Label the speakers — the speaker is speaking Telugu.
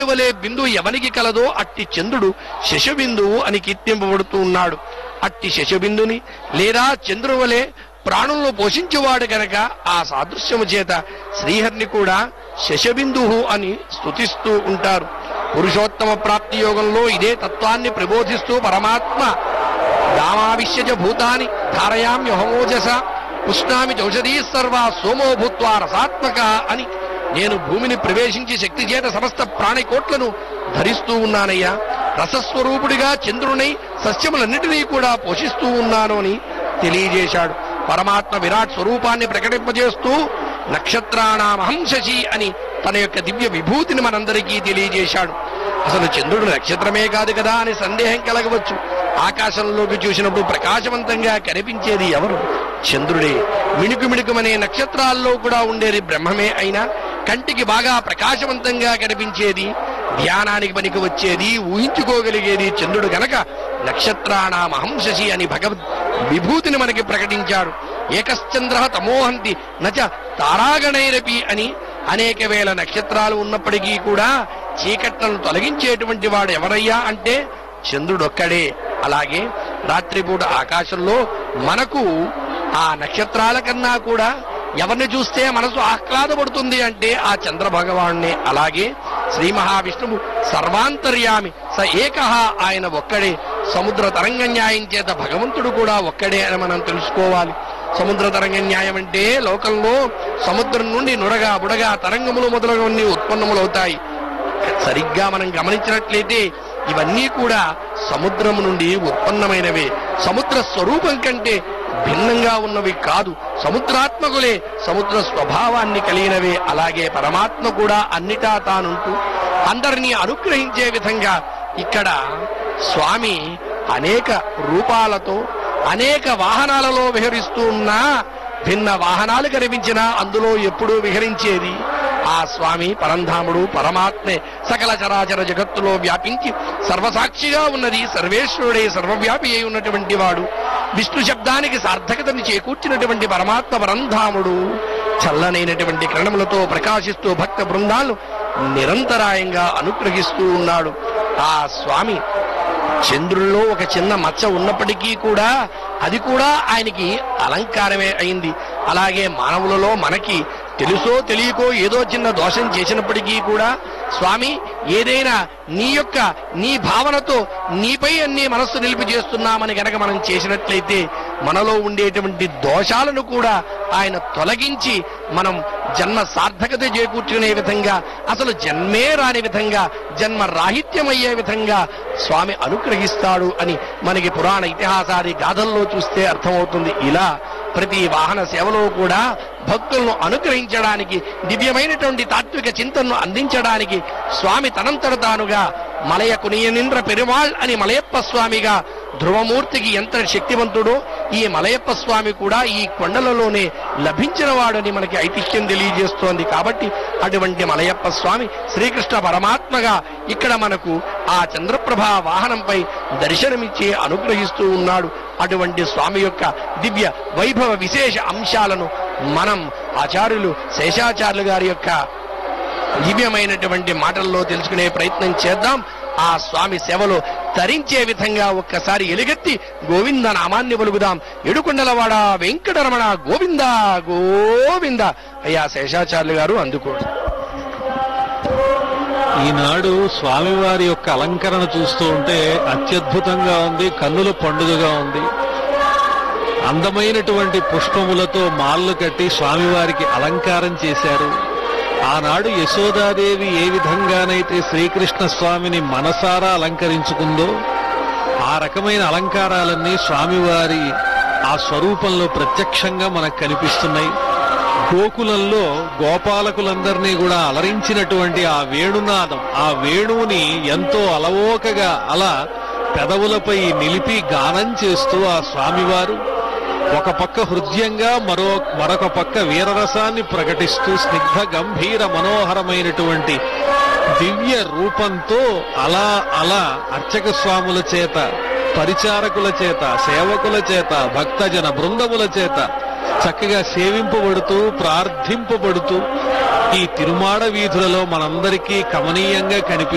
Speaker 1: వలె బిందు ఎవనికి కలదో అట్టి చంద్రుడు శశబిందువు అని కీర్తింపబడుతూ ఉన్నాడు అట్టి శశబిందుని లేదా చంద్రుని వలె ప్రాణులను పోషించేవాడు గనక ఆ సాదృశ్యము చేత శ్రీహరిని కూడా శశబిందువు అని స్తుతిస్తూ ఉంటారు పురుషోత్తమ ప్రాప్తి యోగంలో ఇదే తత్వాన్ని ప్రబోధిస్తూ పరమాత్మ దామావిశ్యజ భూతాని ధారయామ్యహమోజస పుష్ణామి చౌషధీ సర్వా సోమో భూత్వా రసాత్మక అని నేను భూమిని ప్రవేశించి శక్తి చేత సమస్త ప్రాణికోట్లను ధరిస్తూ ఉన్నానయ్యా రసస్వరూపుడిగా చంద్రునై సస్యములన్నిటినీ కూడా పోషిస్తూ ఉన్నాను అని తెలియజేశాడు పరమాత్మ విరాట్ స్వరూపాన్ని ప్రకటింపజేస్తూ నక్షత్రాణామహం శశి అని తన యొక్క దివ్య విభూతిని మనందరికీ తెలియజేశాడు అసలు చంద్రుడు నక్షత్రమే కాదు కదా అని సందేహం కలగవచ్చు ఆకాశంలోకి చూసినప్పుడు ప్రకాశవంతంగా కనిపించేది ఎవరు చంద్రుడే మిణుకు మిణుకుమనే నక్షత్రాల్లో కూడా ఉండేది బ్రహ్మమే అయినా కంటికి బాగా ప్రకాశవంతంగా కనిపించేది ధ్యానానికి పనికి వచ్చేది ఊహించుకోగలిగేది చంద్రుడు గనక నక్షత్రాణామహం శశి అని భగవద్ విభూతిని మనకి ప్రకటించాడు ఏకశ్చంద్ర తమోహంతి నచ తారాగణైరపి అని అనేక వేల నక్షత్రాలు ఉన్నప్పటికీ కూడా చీకట్లను తొలగించేటువంటి వాడు ఎవరయ్యా అంటే చంద్రుడొక్కడే అలాగే రాత్రిపూట ఆకాశంలో మనకు ఆ నక్షత్రాల కన్నా కూడా ఎవరిని చూస్తే మనసు ఆహ్లాదపడుతుంది అంటే ఆ చంద్ర భగవానునే అలాగే శ్రీ మహావిష్ణువు సర్వాంతర్యామి స ఏకహ ఆయన ఒక్కడే సముద్ర తరంగ న్యాయం చేత భగవంతుడు కూడా ఒక్కడే అని మనం తెలుసుకోవాలి సముద్ర తరంగ న్యాయం అంటే లోకంలో సముద్రం నుండి నురగా బుడగా తరంగములు మొదలగువన్నీ ఉత్పన్నములవుతాయి సరిగ్గా మనం గమనించినట్లయితే ఇవన్నీ కూడా సముద్రం నుండి ఉత్పన్నమైనవే సముద్ర స్వరూపం కంటే భిన్నంగా ఉన్నవి కాదు సముద్రాత్మకులే సముద్ర స్వభావాన్ని కలిగినవే అలాగే పరమాత్మ కూడా అన్నిటా తానుంటూ అందరినీ అనుగ్రహించే విధంగా ఇక్కడ స్వామి అనేక రూపాలతో అనేక వాహనాలలో విహరిస్తూ ఉన్నా భిన్న వాహనాలు కనిపించినా అందులో ఎప్పుడూ విహరించేది ఆ స్వామి పరంధాముడు పరమాత్మే సకల చరాచర జగత్తులో వ్యాపించి సర్వసాక్షిగా ఉన్నది సర్వేశ్వరుడే సర్వవ్యాపి అయి ఉన్నటువంటి వాడు విష్ణు శబ్దానికి సార్థకతని చేకూర్చినటువంటి పరమాత్మ పరంధాముడు చల్లనైనటువంటి కిరణములతో ప్రకాశిస్తూ భక్త బృందాలను నిరంతరాయంగా అనుగ్రహిస్తూ ఉన్నాడు ఆ స్వామి చంద్రుల్లో ఒక చిన్న మచ్చ ఉన్నప్పటికీ కూడా అది కూడా ఆయనకి అలంకారమే అయింది అలాగే మానవులలో మనకి తెలుసో తెలియకో ఏదో చిన్న దోషం చేసినప్పటికీ కూడా స్వామి ఏదైనా నీ యొక్క నీ భావనతో నీపై అన్ని మనస్సు నిలిపి చేస్తున్నామని గనక మనం చేసినట్లయితే మనలో ఉండేటువంటి దోషాలను కూడా ఆయన తొలగించి మనం జన్మ సార్థకత చేకూర్చుకునే విధంగా అసలు జన్మే రాని విధంగా జన్మ రాహిత్యమయ్యే విధంగా స్వామి అనుగ్రహిస్తాడు అని మనకి పురాణ ఇతిహాసాది గాథల్లో చూస్తే అర్థమవుతుంది ఇలా ప్రతి వాహన సేవలో కూడా భక్తులను అనుగ్రహించడానికి దివ్యమైనటువంటి తాత్విక చింతనను అందించడానికి స్వామి తనంతట తానుగా మలయ కునియనింద్ర పెరుమాళ్ అని మలయప్ప స్వామిగా ధ్రువమూర్తికి ఎంత శక్తివంతుడో ఈ మలయప్ప స్వామి కూడా ఈ కొండలలోనే లభించిన వాడని మనకి ఐతిహ్యం తెలియజేస్తోంది కాబట్టి అటువంటి మలయప్ప స్వామి శ్రీకృష్ణ పరమాత్మగా ఇక్కడ మనకు ఆ చంద్రప్రభ వాహనంపై దర్శనమిచ్చి అనుగ్రహిస్తూ ఉన్నాడు అటువంటి స్వామి యొక్క దివ్య వైభవ విశేష అంశాలను మనం ఆచార్యులు శేషాచార్యులు గారి యొక్క దివ్యమైనటువంటి మాటల్లో తెలుసుకునే ప్రయత్నం చేద్దాం ఆ స్వామి సేవలో తరించే విధంగా ఒక్కసారి ఎలుగెత్తి గోవింద నామాన్ని పలుకుదాం ఎడుకొండలవాడ వెంకటరమణ గోవింద గోవింద అయ్యా శేషాచార్యులు గారు అందుకోండి
Speaker 2: ఈనాడు స్వామివారి యొక్క అలంకరణ చూస్తూ ఉంటే అత్యద్భుతంగా ఉంది కన్నుల పండుగగా ఉంది అందమైనటువంటి పుష్పములతో మాల్లు కట్టి స్వామివారికి అలంకారం చేశారు ఆనాడు యశోదాదేవి ఏ విధంగానైతే శ్రీకృష్ణ స్వామిని మనసారా అలంకరించుకుందో ఆ రకమైన అలంకారాలన్నీ స్వామివారి ఆ స్వరూపంలో ప్రత్యక్షంగా మనకు కనిపిస్తున్నాయి గోకులంలో గోపాలకులందరినీ కూడా అలరించినటువంటి ఆ వేణునాదం ఆ వేణువుని ఎంతో అలవోకగా అలా పెదవులపై నిలిపి గానం చేస్తూ ఆ స్వామివారు ఒక పక్క హృదయంగా మరో మరొక పక్క వీరరసాన్ని ప్రకటిస్తూ స్నిగ్ధ గంభీర మనోహరమైనటువంటి దివ్య రూపంతో అలా అలా అర్చక స్వాముల చేత పరిచారకుల చేత సేవకుల చేత భక్తజన బృందముల చేత చక్కగా సేవింపబడుతూ ప్రార్థింపబడుతూ ఈ తిరుమాడ వీధులలో మనందరికీ కమనీయంగా కనిపిస్తుంది